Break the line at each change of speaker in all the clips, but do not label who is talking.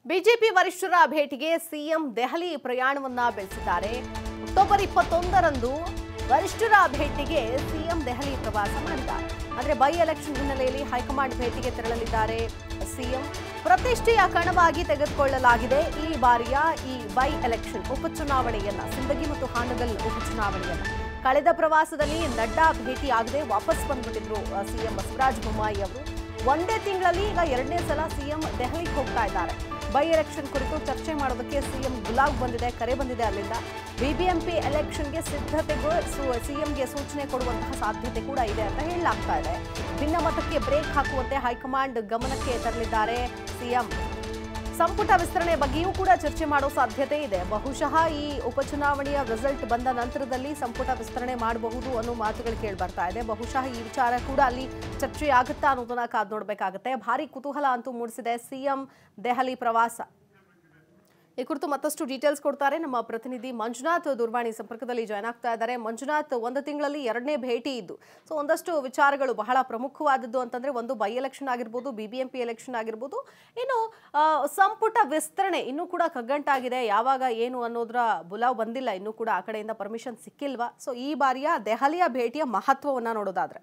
BJP ವರಿಷ್ಠರ ಭೇಟಿಗೆ CM Delhi ಪ್ರಯಾಣವನ್ನ ಬೆಳೆಸಿದ್ದಾರೆ ಅಕ್ಟೋಬರ್ ಇಪ್ಪತ್ತೊಂದರಂದು ವರಿಷ್ಠರ ಭೇಟಿಗೆ ಸಿಎಂ ದೆಹಲಿ ಪ್ರವಾಸ ಮಾಡಿದ್ದಾರೆ ಅಂದ್ರೆ ಬೈ ಎಲೆಕ್ಷನ್ ಹಿನ್ನೆಲೆಯಲ್ಲಿ ಹೈಕಮಾಂಡ್ ಭೇಟಿಗೆ ತೆರಳಲಿದ್ದಾರೆ ಸಿಎಂ ಪ್ರತಿಷ್ಠೆಯ ಕಣವಾಗಿ ತೆಗೆದುಕೊಳ್ಳಲಾಗಿದೆ ಈ ಬಾರಿಯ ಈ ಬೈ ಎಲೆಕ್ಷನ್ ಉಪಚುನಾವಣೆಯನ್ನ ಸಿಂದಗಿ ಮತ್ತು ಹಾನಗಲ್ ಉಪಚುನಾವಣೆಯನ್ನ ಕಳೆದ ಪ್ರವಾಸದಲ್ಲಿ ನಡ್ಡಾ ಭೇಟಿ ಆಗದೆ ವಾಪಸ್ ಬಂದ್ಬಿಟ್ಟಿದ್ರು ಸಿಎಂ ಬಸವರಾಜ ಬೊಮ್ಮಾಯಿ ಅವರು ಒಂದೇ ತಿಂಗಳಲ್ಲಿ ಈಗ ಎರಡನೇ ಸಲ ಸಿಎಂ ದೆಹಲಿಗೆ ಹೋಗ್ತಾ ಇದ್ದಾರೆ ಬೈ ಎಲೆಕ್ಷನ್ ಕುರಿತು ಚರ್ಚೆ ಮಾಡೋದಕ್ಕೆ ಸಿಎಂ ಗುಲಾಬ್ ಬಂದಿದೆ ಕರೆ ಬಂದಿದೆ ಅಲ್ಲಿಂದ ಬಿಬಿಎಂಪಿ ಎಲೆಕ್ಷನ್ಗೆ ಸಿದ್ಧತೆಗೂ ಸು- ಸಿಎಂಗೆ ಸೂಚನೆ ಕೊಡುವಂತಹ ಸಾಧ್ಯತೆ ಕೂಡ ಇದೆ ಅಂತ ಹೇಳಲಾಗ್ತಾ ಇದೆ ಭಿನ್ನಮತಕ್ಕೆ ಬ್ರೇಕ್ ಹಾಕುವಂತೆ ಹೈಕಮಾಂಡ್ ಗಮನಕ್ಕೆ ತರಲಿದ್ದಾರೆ ಸಿಎಂ ಸಂಪುಟ ವಿಸ್ತರಣೆ ಬಗ್ಗೆಯೂ ಕೂಡ ಚರ್ಚೆ ಮಾಡೋ ಸಾಧ್ಯತೆ ಇದೆ ಬಹುಶಃ ಈ ಉಪಚುನಾವಣೆಯ ರಿಸಲ್ಟ್ ಬಂದ ನಂತರದಲ್ಲಿ ಸಂಪುಟ ವಿಸ್ತರಣೆ ಮಾಡಬಹುದು ಅನ್ನೋ ಮಾತುಗಳು ಕೇಳಿ ಬರ್ತಾ ಇದೆ ಬಹುಶಃ ಈ ವಿಚಾರ ಕೂಡ ಅಲ್ಲಿ ಚರ್ಚೆ ಆಗುತ್ತಾ ಅನ್ನೋದನ್ನ ಕಾದ್ ನೋಡ್ಬೇಕಾಗತ್ತೆ ಭಾರಿ ಕುತೂಹಲ ಅಂತೂ ಮೂಡಿಸಿದೆ ಸಿಎಂ ದೆಹಲಿ ಪ್ರವಾಸ ಈ ಕುರಿತು ಮತ್ತಷ್ಟು ಡೀಟೇಲ್ಸ್ ಕೊಡ್ತಾರೆ ನಮ್ಮ ಪ್ರತಿನಿಧಿ ಮಂಜುನಾಥ್ ದೂರವಾಣಿ ಸಂಪರ್ಕದಲ್ಲಿ ಜಾಯ್ನ್ ಆಗ್ತಾ ಇದ್ದಾರೆ ಮಂಜುನಾಥ್ ಒಂದು ತಿಂಗಳಲ್ಲಿ ಎರಡನೇ ಭೇಟಿ ಇದ್ದು ಸೊ ಒಂದಷ್ಟು ವಿಚಾರಗಳು ಬಹಳ ಪ್ರಮುಖವಾದದ್ದು ಅಂತಂದ್ರೆ ಒಂದು ಬೈ ಎಲೆಕ್ಷನ್ ಆಗಿರ್ಬೋದು ಬಿಬಿಎಂಪಿ ಎಲೆಕ್ಷನ್ ಆಗಿರ್ಬೋದು ಇನ್ನು ಆ, ಸಂಪುಟ ವಿಸ್ತರಣೆ ಇನ್ನೂ ಕೂಡ ಕಗ್ಗಂಟಾಗಿದೆ ಯಾವಾಗ ಏನು ಅನ್ನೋದ್ರ ಬುಲಾವ್ ಬಂದಿಲ್ಲ ಇನ್ನೂ ಕೂಡ ಆ ಕಡೆಯಿಂದ ಪರ್ಮಿಷನ್ ಸಿಕ್ಕಿಲ್ವಾ ಸೊ ಈ ಬಾರಿಯ ದೆಹಲಿಯ ಭೇಟಿಯ ಮಹತ್ವವನ್ನ ನೋಡೋದಾದ್ರೆ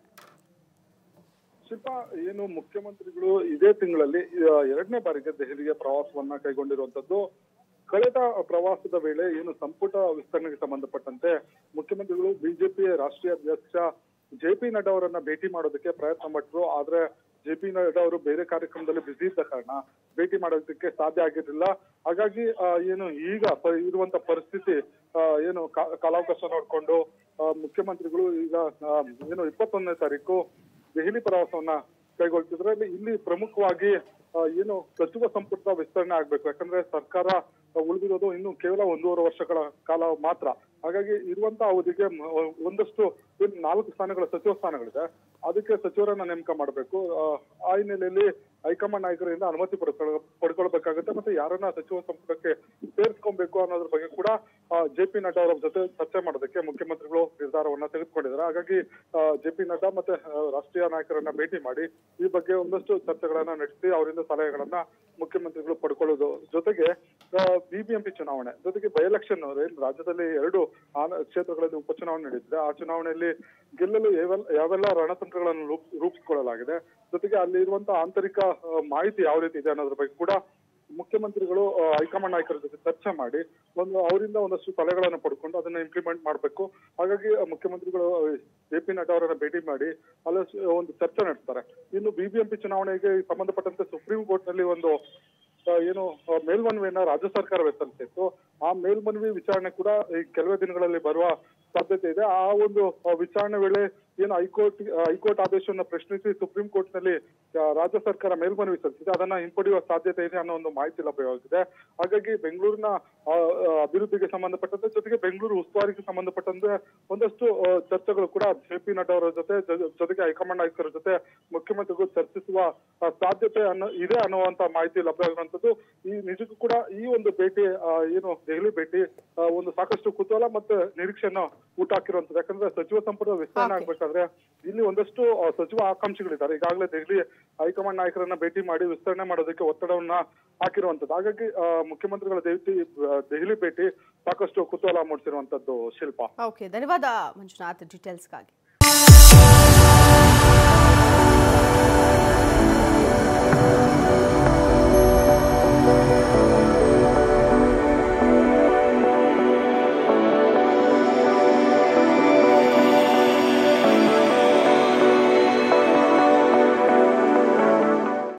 ಶಿಲ್ಪ ಏನು ಮುಖ್ಯಮಂತ್ರಿಗಳು ಇದೇ ತಿಂಗಳಲ್ಲಿ ಆ, ಎರಡನೇ ಬಾರಿಗೆ ದೆಹಲಿಗೆ ಪ್ರವಾಸವನ್ನ ಕೈಗೊಂಡಿರುವಂತದ್ದು ಕಳೆದ ಪ್ರವಾಸದ ವೇಳೆ ಏನು ಸಂಪುಟ ವಿಸ್ತರಣೆಗೆ ಸಂಬಂಧಪಟ್ಟಂತೆ ಮುಖ್ಯಮಂತ್ರಿಗಳು ಬಿಜೆಪಿ ರಾಷ್ಟ್ರೀಯ ಅಧ್ಯಕ್ಷ ಜೆ ಪಿ ನಡ್ಡಾ ಅವರನ್ನ ಭೇಟಿ ಮಾಡೋದಕ್ಕೆ ಪ್ರಯತ್ನ ಪಟ್ಟರು ಆದ್ರೆ ಜೆ ಪಿ ನಡ್ಡಾ ಅವರು ಬೇರೆ ಕಾರ್ಯಕ್ರಮದಲ್ಲಿ ಬ್ಯುಸಿ ಇದ್ದ ಕಾರಣ ಭೇಟಿ ಮಾಡೋದಕ್ಕೆ ಸಾಧ್ಯ ಆಗಿರಲಿಲ್ಲ ಹಾಗಾಗಿ ಆ, ಏನು ಈಗ ಪ- ಇರುವಂತ ಪರಿಸ್ಥಿತಿ ಆ, ಏನು ಕಾ- ಕಾಲಾವಕಾಶ ನೋಡ್ಕೊಂಡು ಆ, ಮುಖ್ಯಮಂತ್ರಿಗಳು ಈಗ ಆ, ಏನು ಇಪ್ಪತ್ತೊಂದನೇ ತಾರೀಕು ದೆಹಲಿ ಪ್ರವಾಸವನ್ನ ಕೈಗೊಳ್ತಿದ್ರೆ ಇಲ್ಲಿ ಇಲ್ಲಿ ಪ್ರಮುಖವಾಗಿ ಆ, ಏನು ಸಚಿವ ಸಂಪುಟದ ವಿಸ್ತರಣೆ ಆಗ್ಬೇಕು ಯಾಕಂದ್ರೆ ಸರ್ಕಾರ ಉಳಿದಿರೋದು ಇನ್ನು ಕೇವಲ ಒಂದೂವರೆ ವರ್ಷಗಳ ಕಾಲ ಮಾತ್ರ ಹಾಗಾಗಿ ಇರುವಂತ ಅವಧಿಗೆ ಮ- ಒಂದಷ್ಟು ಏನು ನಾಲ್ಕು ಸ್ಥಾನಗಳ ಸಚಿವ ಸ್ಥಾನಗಳಿದೆ ಅದಕ್ಕೆ ಸಚಿವರನ್ನ ನೇಮಕ ಮಾಡಬೇಕು ಆ ಹಿನ್ನೆಲೆಯಲ್ಲಿ ಹೈಕಮಾಂಡ್ ನಾಯಕರಿಂದ ಅನುಮತಿ ಪಡ್ಕೊಳ್ ಪಡ್ಕೊಳ್ಬೇಕಾಗುತ್ತೆ ಮತ್ತೆ ಯಾರನ್ನ ಸಚಿವ ಸಂಪುಟಕ್ಕೆ ಸೇರಿಸ್ಕೊಬೇಕು ಅನ್ನೋದ್ರ ಬಗ್ಗೆ ಕೂಡ ಜೆ ಪಿ ನಡ್ಡಾ ಅವರ ಜೊತೆ ಚರ್ಚೆ ಮಾಡೋದಕ್ಕೆ ಮುಖ್ಯಮಂತ್ರಿಗಳು ನಿರ್ಧಾರವನ್ನ ತೆಗೆದುಕೊಂಡಿದ್ದಾರೆ ಹಾಗಾಗಿ ಜೆ ಪಿ ನಡ್ಡಾ ಮತ್ತೆ ಆ, ರಾಷ್ಟ್ರೀಯ ನಾಯಕರನ್ನ ಭೇಟಿ ಮಾಡಿ ಈ ಬಗ್ಗೆ ಒಂದಷ್ಟು ಚರ್ಚೆಗಳನ್ನ ನಡೆಸಿ ಅವರಿಂದ ಸಲಹೆಗಳನ್ನ ಮುಖ್ಯಮಂತ್ರಿಗಳು ಪಡ್ಕೊಳ್ಳೋದು ಜೊತೆಗೆ ಬಿಬಿಎಂಪಿ ಚುನಾವಣೆ ಜೊತೆಗೆ ಬೈ ಎಲೆಕ್ಷನ್ ರಾಜ್ಯದಲ್ಲಿ ಎರಡು ಆನ- ಕ್ಷೇತ್ರಗಳಲ್ಲಿ ಉಪಚುನಾವಣೆ ನಡೆದಿದೆ ಆ ಚುನಾವಣೆಯಲ್ಲಿ ಗೆಲ್ಲಲು ಯಾವೆಲ್ಲ ಯಾವೆಲ್ಲ ರಣತಂತ್ರಗಳನ್ನು ರೂಪ್- ರೂಪಿಸಿಕೊಳ್ಳಲಾಗಿದೆ ಜೊತೆಗೆ ಅಲ್ಲಿ ಇರುವಂತಹ ಆಂತರಿಕ ಆ, ಮಾಹಿತಿ ಯಾವ ರೀತಿ ಇದೆ ಅನ್ನೋದ್ರ ಬಗ್ಗೆ ಕೂಡ ಮುಖ್ಯಮಂತ್ರಿಗಳು ಆ, ಹೈಕಮಾಂಡ್ ನಾಯಕರ ಜೊತೆ ಚರ್ಚೆ ಮಾಡಿ ಒಂದು ಅವರಿಂದ ಒಂದಷ್ಟು ಸಲಹೆಗಳನ್ನು ಪಡ್ಕೊಂಡು ಅದನ್ನ ಇಂಪ್ಲಿಮೆಂಟ್ ಮಾಡಬೇಕು ಹಾಗಾಗಿ ಆ, ಮುಖ್ಯಮಂತ್ರಿಗಳು ಜೆ ಪಿ ನಡ್ಡಾ ಅವರನ್ನ ಭೇಟಿ ಮಾಡಿ ಅಲ್ಲಿ ಸ- ಒಂದು ಚರ್ಚೆ ನಡೆಸ್ತಾರೆ ಇನ್ನು ಬಿಬಿಎಂಪಿ ಚುನಾವಣೆಗೆ ಸಂಬಂಧಪಟ್ಟಂತೆ ಸುಪ್ರೀಂ ಕೋರ್ಟ್ ನಲ್ಲಿ ಒಂದು ಆ, ಏನು ಆ, ಮೇಲ್ಮನವಿಯನ್ನ ರಾಜ್ಯ ಸರ್ಕಾರವೇ ಸಲ್ಲಿಸಿತ್ತು ಆ ಮೇಲ್ಮನವಿ ವಿಚಾರಣೆ ಕೂಡ ಈ ಕೆಲವೇ ದಿನಗಳಲ್ಲಿ ಬರುವ ಸಾಧ್ಯತೆ ಇದೆ ಆ ಒಂದು ಆ, ವಿಚಾರಣೆ ವೇಳೆ ಏನು ಹೈಕೋರ್ಟ್ ಆ, ಹೈಕೋರ್ಟ್ ಆದೇಶವನ್ನು ಪ್ರಶ್ನಿಸಿ ಸುಪ್ರೀಂ ಕೋರ್ಟ್ ನಲ್ಲಿ ಆ, ರಾಜ್ಯ ಸರ್ಕಾರ ಮೇಲ್ಮನವಿ ಸಲ್ಲಿಸಿದೆ ಅದನ್ನ ಹಿಂಪಡೆಯುವ ಸಾಧ್ಯತೆ ಇದೆ ಅನ್ನೋ ಒಂದು ಮಾಹಿತಿ ಲಭ್ಯವಾಗಿದೆ ಹಾಗಾಗಿ ಬೆಂಗಳೂರಿನ ಆ, ಆ, ಅಭಿವೃದ್ಧಿಗೆ ಸಂಬಂಧಪಟ್ಟಂತೆ ಜೊತೆಗೆ ಬೆಂಗಳೂರು ಉಸ್ತುವಾರಿಗೆ ಸಂಬಂಧಪಟ್ಟಂತೆ ಒಂದಷ್ಟು ಆ, ಚರ್ಚೆಗಳು ಕೂಡ ಜೆ ಪಿ ನಡ್ಡಾ ಅವರ ಜೊತೆ ಜೊ- ಜೊತೆಗೆ ಹೈಕಮಾಂಡ್ ನಾಯಕರ ಜೊತೆ ಮುಖ್ಯಮಂತ್ರಿಗಳು ಚರ್ಚಿಸುವ ಆ, ಸಾಧ್ಯತೆ ಅನ್ನೋ ಇದೆ ಅನ್ನುವಂತ ಮಾಹಿತಿ ಲಭ್ಯವಾಗಿರುವಂತದ್ದು ಈ ನಿಜಕ್ಕೂ ಕೂಡ ಈ ಒಂದು ಭೇಟಿ ಆ, ಏನು ದೆಹಲಿ ಭೇಟಿ ಆ, ಒಂದು ಸಾಕಷ್ಟು ಕುತೂಹಲ ಮತ್ತೆ ನಿರೀಕ್ಷೆಯನ್ನು ಊಟ ಹಾಕಿರುವಂತದ್ದು ಯಾಕಂದ್ರೆ ಸಚಿವ ಸಂಪುಟ ವಿಸ್ತರಣೆ
Okay.
ಆಗ್ಬೇಕಾದ್ರೆ ಇಲ್ಲಿ ಒಂದಷ್ಟು ಆ, ಸಚಿವ ಆಕಾಂಕ್ಷಿಗಳಿದ್ದಾರೆ ಈಗಾಗಲೇ ದೆಹಲಿ ಹೈಕಮಾಂಡ್ ನಾಯಕರನ್ನ ಭೇಟಿ ಮಾಡಿ ವಿಸ್ತರಣೆ ಮಾಡೋದಕ್ಕೆ ಒತ್ತಡವನ್ನ ಹಾಕಿರುವಂತದ್ದು ಹಾಗಾಗಿ ಆ, ಮುಖ್ಯಮಂತ್ರಿಗಳ ದೆಹಲಿ ದೆಹಲಿ ಭೇಟಿ ಸಾಕಷ್ಟು ಕುತೂಹಲ ಮೂಡಿಸಿರುವಂತದ್ದು ಶಿಲ್ಪ
ಓಕೆ ಧನ್ಯವಾದ ಮಂಜುನಾಥ್ ಡೀಟೇಲ್ಸ್ಗಾಗಿ